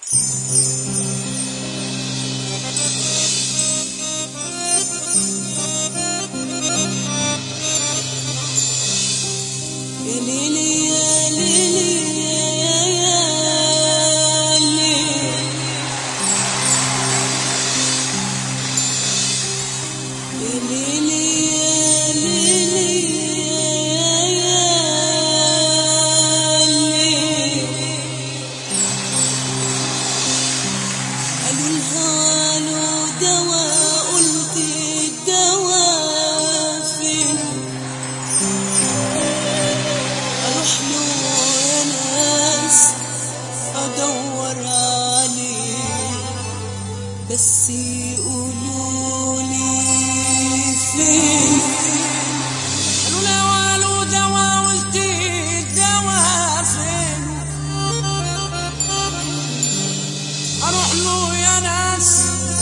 يا ليلي يا ليلي يا يا ليلي يا ليلي يا ليلي يا يا ليلي قالوا الهوى له دواء قلت الدواء فين اروح له يا ناس ادور عليه بس يقولوا لي فين قالوا لي قالوا دوا قلت الدوا فين اروح له يا ناس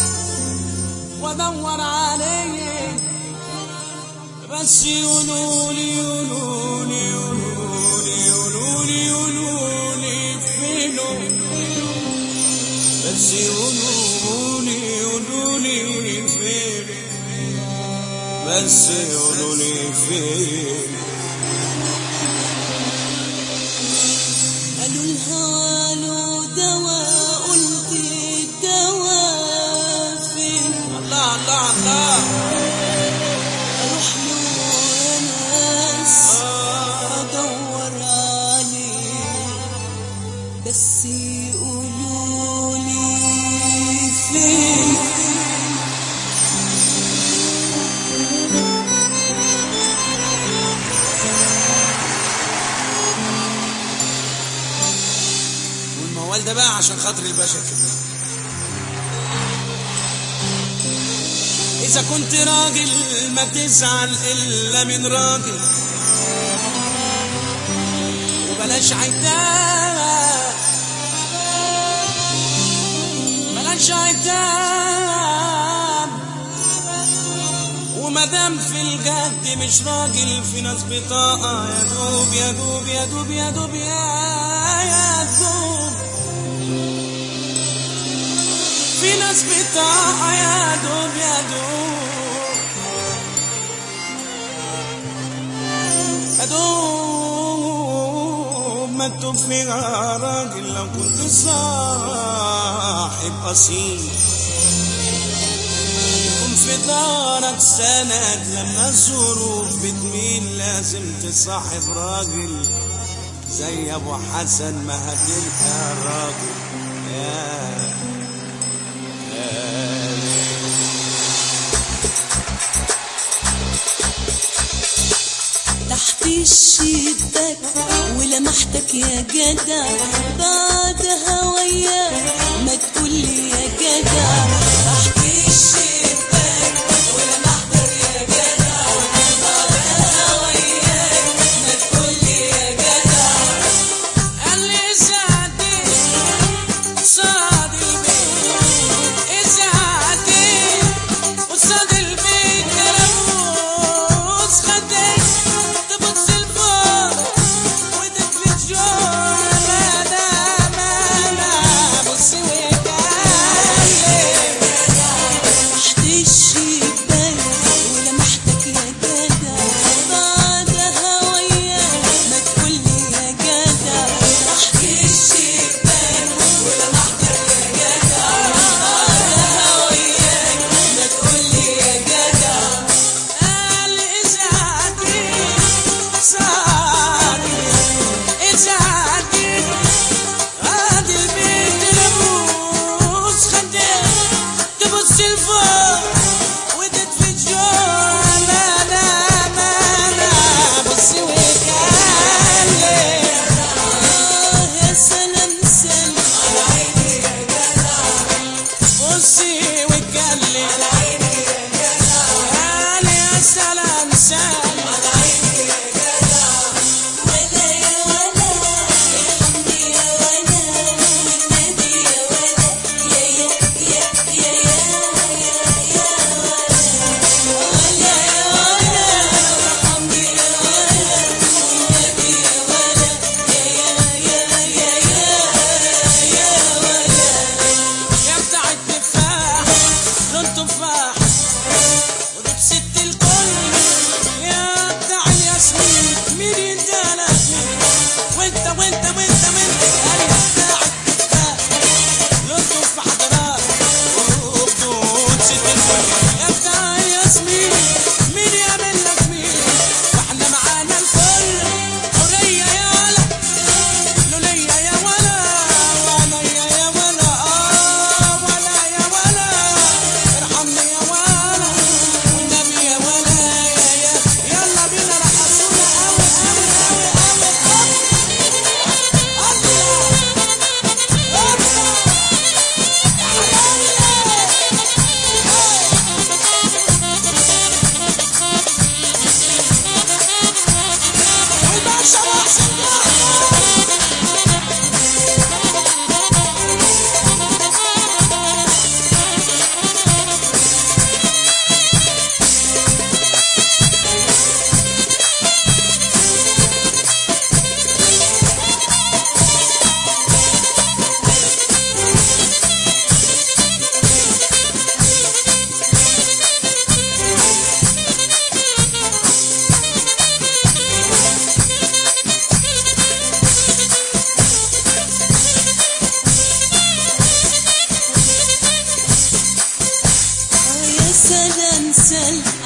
وادور عليه بس يقولوا لي يقولوا لي يقولوا لي يقولوا لي يقولوا لي فينه بس يقولوا لي يقولوا لي فين بس يقولوا لي فين قالوا الهوى له دواء قلت الدواء فين الله الله الله اروح له يا ناس ادور عليه بس يقولوا لي فين والموال ده بقى عشان خاطر الباشا كده إذا كنت راجل ما تزعل إلا من راجل وبلاش عتاب بلاش عتاب ومادام في الجد مش راجل في ناس بطاقة يا دوب يا دوب يا دوب يا دوب يا يا دوب في ناس بطاقة يا دوب يا دوب يا دوب مكتوب فيها راجل لو كنت صاحب أصيل يكون في دارك سند لما الظروف بتميل لازم تصاحب راجل زي ابو حسن ما هتلقى راجل يا تحت الشباك ولمحتك يا جدع بعد هوايا ما تقولي يا جدع تحت الشباك ولمحتك يا جدع بعد هوايا ما تقولي يا جدع قال لي ساعتي صاد البيت ساعتي وصاد البيت رموز خدك تبص لفوق ودك في الجوع مانا مانا بص مثل